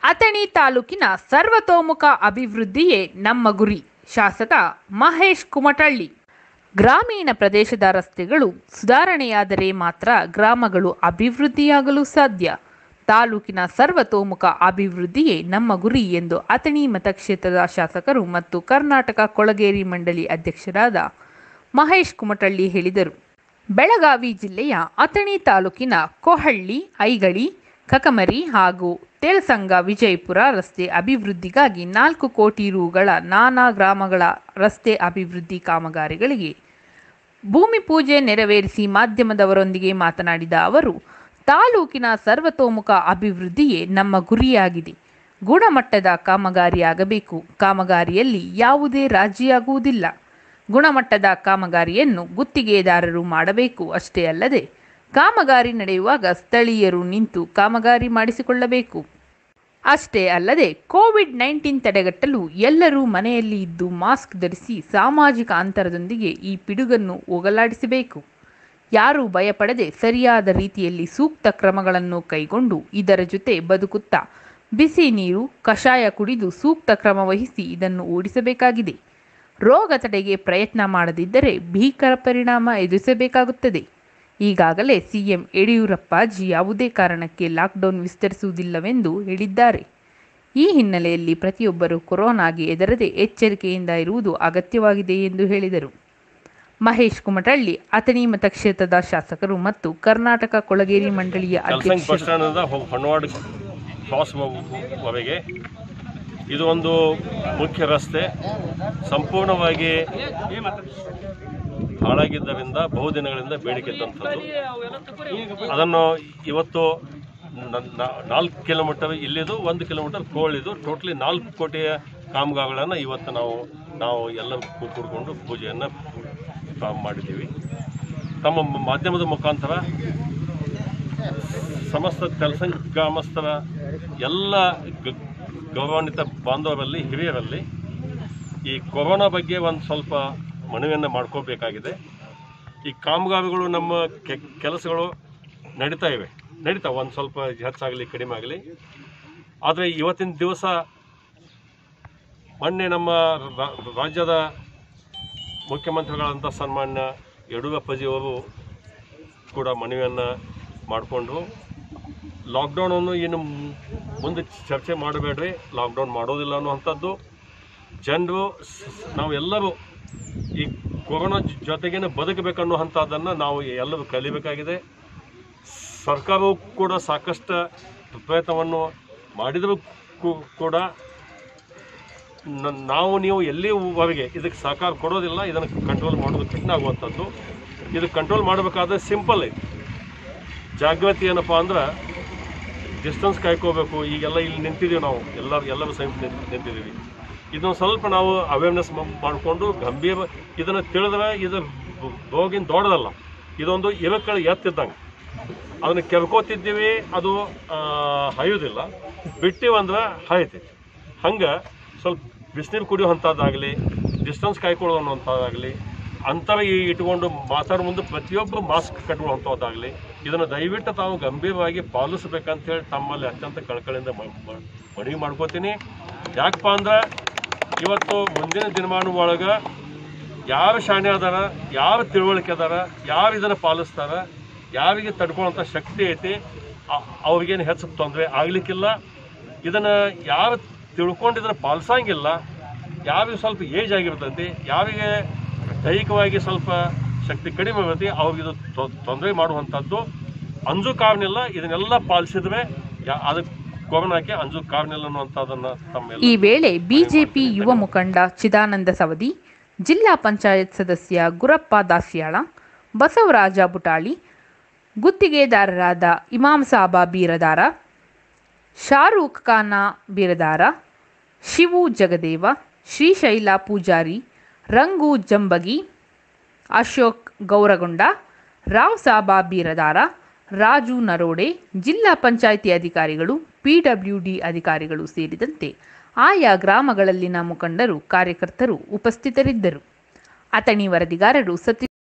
ಅಥಣಿ ತಾಲೂಕಿನ ಸರ್ವತೋಮುಖ ಅಭಿವೃದ್ಧಿಯೇ ನಮ್ಮ ಗುರಿ ಶಾಸಕ ಮಹೇಶ್ ಕುಮಟಳ್ಳಿ ಗ್ರಾಮೀಣ ಪ್ರದೇಶದ ರಸ್ತೆಗಳು ಸುಧಾರಣೆಯಾದರೆ ಮಾತ್ರ ಗ್ರಾಮಗಳು ಅಭಿವೃದ್ಧಿಯಾಗಲು ಸಾಧ್ಯ ತಾಲೂಕಿನ ಸರ್ವತೋಮುಖ ಅಭಿವೃದ್ಧಿಯೇ ನಮ್ಮ ಗುರಿ ಎಂದು ಅಥಣಿ ಮತಕ್ಷೇತ್ರದ ಶಾಸಕರು ಮತ್ತು ಕರ್ನಾಟಕ ಕೊಳಗೇರಿ ಮಂಡಳಿ ಅಧ್ಯಕ್ಷರಾದ ಮಹೇಶ್ ಕುಮಟಳ್ಳಿ ಹೇಳಿದರು ಬೆಳಗಾವಿ ಜಿಲ್ಲೆಯ ಅಥಣಿ ತಾಲೂಕಿನ ಕೊಹಳ್ಳಿ ಐಗಳಿ ಕಕಮರಿ ಹಾಗೂ ತೇಲ್ಸಂಗ ವಿಜಯಪುರ ರಸ್ತೆ ಅಭಿವೃದ್ಧಿಗಾಗಿ ನಾಲ್ಕು ಕೋಟಿ ರುಗಳ ನಾನಾ ಗ್ರಾಮಗಳ ರಸ್ತೆ ಅಭಿವೃದ್ಧಿ ಕಾಮಗಾರಿಗಳಿಗೆ ಭೂಮಿ ಪೂಜೆ ನೆರವೇರಿಸಿ ಮಾಧ್ಯಮದವರೊಂದಿಗೆ ಮಾತನಾಡಿದ ಅವರು ತಾಲೂಕಿನ ಸರ್ವತೋಮುಖ ಅಭಿವೃದ್ಧಿಯೇ ನಮ್ಮ ಗುರಿಯಾಗಿದೆ ಗುಣಮಟ್ಟದ ಕಾಮಗಾರಿಯಾಗಬೇಕು ಕಾಮಗಾರಿಯಲ್ಲಿ ಯಾವುದೇ ರಾಜಿಯಾಗುವುದಿಲ್ಲ ಗುಣಮಟ್ಟದ ಕಾಮಗಾರಿಯನ್ನು ಗುತ್ತಿಗೆದಾರರು ಮಾಡಬೇಕು ಅಷ್ಟೇ ಅಲ್ಲದೆ ಕಾಮಗಾರಿ ನಡೆಯುವಾಗ ಸ್ಥಳೀಯರು ನಿಂತು ಕಾಮಗಾರಿ ಮಾಡಿಸಿಕೊಳ್ಳಬೇಕು ಅಷ್ಟೇ ಅಲ್ಲದೆ ಕೋವಿಡ್ ನೈನ್ಟೀನ್ ತಡೆಗಟ್ಟಲು ಎಲ್ಲರೂ ಮನೆಯಲ್ಲಿ ಇದ್ದು ಮಾಸ್ಕ್ ಧರಿಸಿ ಸಾಮಾಜಿಕ ಅಂತರದೊಂದಿಗೆ ಈ ಪಿಡುಗನ್ನು ಹೋಗಲಾಡಿಸಬೇಕು ಯಾರೂ ಭಯಪಡದೆ ಸರಿಯಾದ ರೀತಿಯಲ್ಲಿ ಸೂಕ್ತ ಕ್ರಮಗಳನ್ನು ಕೈಗೊಂಡು ಇದರ ಜೊತೆ ಬದುಕುತ್ತಾ ಬಿಸಿ ನೀರು ಕಷಾಯ ಕುಡಿದು ಸೂಕ್ತ ಕ್ರಮ ವಹಿಸಿ ಇದನ್ನು ಓಡಿಸಬೇಕಾಗಿದೆ ರೋಗ ತಡೆಗೆ ಪ್ರಯತ್ನ ಮಾಡದಿದ್ದರೆ ಭೀಕರ ಪರಿಣಾಮ ಎದುರಿಸಬೇಕಾಗುತ್ತದೆ ಈಗಾಗಲೇ ಸಿಎಂ ಯಡಿಯೂರಪ್ಪಾಜಿ ಯಾವುದೇ ಕಾರಣಕ್ಕೆ ಲಾಕ್ಡೌನ್ ವಿಸ್ತರಿಸುವುದಿಲ್ಲವೆಂದು ಹೇಳಿದ್ದಾರೆ ಈ ಹಿನ್ನೆಲೆಯಲ್ಲಿ ಪ್ರತಿಯೊಬ್ಬರು ಕೊರೋನಾಗೆ ಎದರದೆ ಎಚ್ಚರಿಕೆಯಿಂದ ಇರುವುದು ಅಗತ್ಯವಾಗಿದೆ ಎಂದು ಹೇಳಿದರು ಮಹೇಶ್ ಕುಮಟಳ್ಳಿ ಅಥಣಿ ಮತಕ್ಷೇತ್ರದ ಶಾಸಕರು ಮತ್ತು ಕರ್ನಾಟಕ ಕೊಳಗೇರಿ ಮಂಡಳಿಯ ಕಲ್ಸಂಗ್ ಬಸ್ ಅಧ್ಯಕ್ಷರು ಸ್ಟ್ಯಾಂಡಿಂದ ಹೊ- ಹೊನ್ನವಾಡ ಕ್ರಾಸ್ ವರೆಗೆ ಇದು ಒಂದು ಮುಖ್ಯ ರಸ್ತೆ ಸಂಪೂರ್ಣವಾಗಿ ಹಾಳಾಗಿದ್ದರಿಂದ ಬಹುದಿನಗಳಿಂದ ಬೇಡಿಕೆ ಇದ್ದಂಥದ್ದು ಅದನ್ನು ಇವತ್ತು ನ- ನ- ನಾಲ್ಕು ಕಿಲೋಮೀಟರ್ ಇಲ್ಲಿದು ಒಂದು ಕಿಲೋಮೀಟರ್ ಕೋಳಿದು ಟೋಟ್ಲಿ ನಾಲ್ಕು ಕೋಟಿಯ ಕಾಮಗಾರಿಗಳನ್ನು ಇವತ್ತು ನಾವು ನಾವು ಎಲ್ಲ ಕೂ- ಕೂಡ್ಕೊಂಡು ಪೂಜೆಯನ್ನು ಪ್ರಾರಂಭ ಮಾಡಿದ್ದೀವಿ ತಮ್ಮ ಮ- ಮಾಧ್ಯಮದ ಮುಖಾಂತರ ಸಮಸ್ತ ತೆಲಸಂಗ್ ಗ್ರಾಮಸ್ಥರ ಎಲ್ಲ ಗ- ಗೌರವಾನ್ವಿತ ಬಾಂಧವರಲ್ಲಿ ಹಿರಿಯರಲ್ಲಿ ಈ ಕೊರೋನಾ ಬಗ್ಗೆ ಒಂದು ಸ್ವಲ್ಪ ಮನವಿಯನ್ನು ಮಾಡ್ಕೋಬೇಕಾಗಿದೆ ಈ ಕಾಮಗಾರಿಗಳು ನಮ್ಮ ಕೆ ಕೆಲಸಗಳು ನಡೀತಾ ಇವೆ ನಡೀತಾವೆ ಒಂದು ಸ್ವಲ್ಪ ಹೆಚ್ಚಾಗಲಿ ಕಡಿಮೆ ಆಗಲಿ ಆದರೆ ಇವತ್ತಿನ ದಿವಸ ಮೊನ್ನೆ ನಮ್ಮ ರಾ- ರಾಜ್ಯದ ಮುಖ್ಯಮಂತ್ರಿಗಳಂಥ ಸನ್ಮಾನ್ಯ ಯಡಿಯೂರಪ್ಪಜಿಯವರು ಕೂಡ ಮನವಿಯನ್ನು ಮಾಡಿಕೊಂಡು ಲಾಕ್ಡೌನನ್ನು ಇನ್ನು ಮುಂದೆ ಚರ್ಚೆ ಮಾಡಬೇಡ್ರಿ ಲಾಕ್ಡೌನ್ ಮಾಡೋದಿಲ್ಲ ಅನ್ನುವಂಥದ್ದು ಜನರು ನಾವೆಲ್ಲರೂ ಈ ಕೊರೋನಾ ಜ- ಜೊತೆಗೇನೆ ಬದುಕಬೇಕನ್ನುವಂಥದ್ದನ್ನು ನಾವು ಎಲ್ಲರೂ ಕಲಿಬೇಕಾಗಿದೆ ಸರ್ಕಾರವು ಕೂಡ ಸಾಕಷ್ಟು ಪ್ರಯತ್ನವನ್ನು ಮಾಡಿದರೂ ಕೂ- ಕೂಡ ನ- ನಾವು ನೀವು ಎಲ್ಲಿವರೆಗೆ ಇದಕ್ಕೆ ಸಹಕಾರ ಕೊಡೋದಿಲ್ಲ ಇದನ್ನು ಕಂಟ್ರೋಲ್ ಮಾಡೋದು ಕಠಿಣ ಆಗುವಂಥದ್ದು ಇದು ಕಂಟ್ರೋಲ್ ಮಾಡಬೇಕಾದ್ರೆ ಸಿಂಪಲ್ ಐತಿ ಜಾಗೃತಿ ಏನಪ್ಪ ಅಂದ್ರೆ ಡಿಸ್ಟೆನ್ಸ್ ಕಾಯ್ಕೋಬೇಕು ಈಗೆಲ್ಲ ಇಲ್ಲಿ ನಿಂತಿದ್ದೀವಿ ನಾವು ಎಲ್ಲ ಎಲ್ಲರೂ ಸಹಿತ ನಿಂತ್- ನಿಂತಿದ್ದೀವಿ ಇದನ್ನು ಸ್ವಲ್ಪ ನಾವು ಅವೇರ್ನೆಸ್ ಮಾಡಿಕೊಂಡು ಗಂಭೀರ ಇದನ್ನು ತಿಳಿದ್ರೆ ಇದು ರೋಗಿನ ದೊಡ್ಡದಲ್ಲ ಇದೊಂದು ಇರಕ್ಕಳ ಎತ್ತಿದ್ದಂಗೆ ಅದನ್ನು ಕೆರ್ಕೋತಿದ್ದೀವಿ ಅದು ಆ, ಹಾಯೋದಿಲ್ಲ ಬಿಟ್ಟಿವಂದ್ರೆ ಹಾಯ್ತೈತಿ ಹಂಗೆ ಸ್ವಲ್ಪ ಬಿಸಿನೀರು ಕುಡಿಯುವಂಥದ್ದಾಗಲಿ ಡಿಸ್ಟೆನ್ಸ್ ಕಾಯ್ಕೊಳ್ಳೋ ಅನ್ನುವಂಥದ್ದಾಗಲಿ ಅಂತರ ಈ- ಇಟ್ಕೊಂಡು ಮಾತಾಡೋ ಮುಂದೆ ಪ್ರತಿಯೊಬ್ಬರು ಮಾಸ್ಕ್ ಕಟ್ಕೊಳ್ಳುವಂಥದ್ದಾಗಲಿ ಇದನ್ನು ದಯವಿಟ್ಟು ತಾವು ಗಂಭೀರವಾಗಿ ಪಾಲಿಸ್ಬೇಕಂತೇಳಿ ತಮ್ಮಲ್ಲಿ ಅತ್ಯಂತ ಕಳಕಳಿಯಿಂದ ಮ- ಮ- ಮನವಿ ಮಾಡ್ಕೋತೀನಿ ಯಾಕಪ್ಪ ಅಂದ್ರೆ ಇವತ್ತು ಮುಂದಿನ ದಿನಮಾನ ಒಳಗೆ ಯಾರು ಶಾಣೆ ಅದಾರ ಯಾರು ತಿಳುವಳಿಕೆ ಅದಾರ ಯಾರು ಇದನ್ನು ಪಾಲಿಸ್ತಾರ ಯಾರಿಗೆ ತಡ್ಕೊಳ್ಳೋಂಥ ಶಕ್ತಿ ಐತಿ ಆ- ಅವ್ರಿಗೇನು ಹೆಚ್ಚು ತೊಂದರೆ ಆಗಲಿಕ್ಕಿಲ್ಲ ಇದನ್ನು ಯಾರು ತಿಳ್ಕೊಂಡು ಇದನ್ನು ಪಾಲಿಸಂಗಿಲ್ಲ ಯಾರಿಗೆ ಸ್ವಲ್ಪ ಏಜ್ ಆಗಿರ್ತೈತಿ ಯಾರಿಗೆ ದೈಹಿಕವಾಗಿ ಸ್ವಲ್ಪ ಶಕ್ತಿ ಕಡಿಮೆ ಇರ್ತೈತಿ ಅವ್ರಿಗೆ ಇದು ತೊಂದರೆ ಮಾಡುವಂಥದ್ದು ಅಂಜು ಕಾರಣವಿಲ್ಲ ಇದನ್ನೆಲ್ಲ ಪಾಲಿಸಿದ್ರೆ ಯಾ ಅದಕ್ಕೆ ಕೊರೋನಾಕ್ಕೆ ಅಂಜು ಕಾರಣವಿಲ್ಲ ಅನ್ನುವಂಥದ್ದನ್ನು ತಮ್ಮೆಲ್ಲ ಈ ವೇಳೆ ಬಿಜೆಪಿ ಯುವ ಮುಖಂಡ ಚಿದಾನಂದ ಸವದಿ ಜಿಲ್ಲಾ ಪಂಚಾಯತ್ ಸದಸ್ಯ ಗುರಪ್ಪ ದಾಸ್ಯಾಳ ಬಸವರಾಜ ಬುಟಾಳಿ ಗುತ್ತಿಗೆದಾರರಾದ ಇಮಾಮ್ ಸಾಬಾ ಬೀರದಾರ ಶಾರೂಖ್ ಖಾನ ಬೀರದಾರ ಶಿವು ಜಗದೇವ ಶ್ರೀಶೈಲ ಪೂಜಾರಿ ರಂಗು ಜಂಬಗಿ ಅಶೋಕ್ ಗೌರಗೊಂಡ ರಾವ್ ಸಾಬಾ ಬೀರದಾರ ರಾಜು ನರೋಡೆ ಜಿಲ್ಲಾ ಪಂಚಾಯಿತಿ ಅಧಿಕಾರಿಗಳು ಪಿಡಬ್ಲ್ಯೂಡಿ ಅಧಿಕಾರಿಗಳು ಸೇರಿದಂತೆ ಆಯಾ ಗ್ರಾಮಗಳಲ್ಲಿನ ಮುಖಂಡರು ಕಾರ್ಯಕರ್ತರು ಉಪಸ್ಥಿತರಿದ್ದರು ಅಥಣಿ ವರದಿಗಾರರು ಸತೀಶ್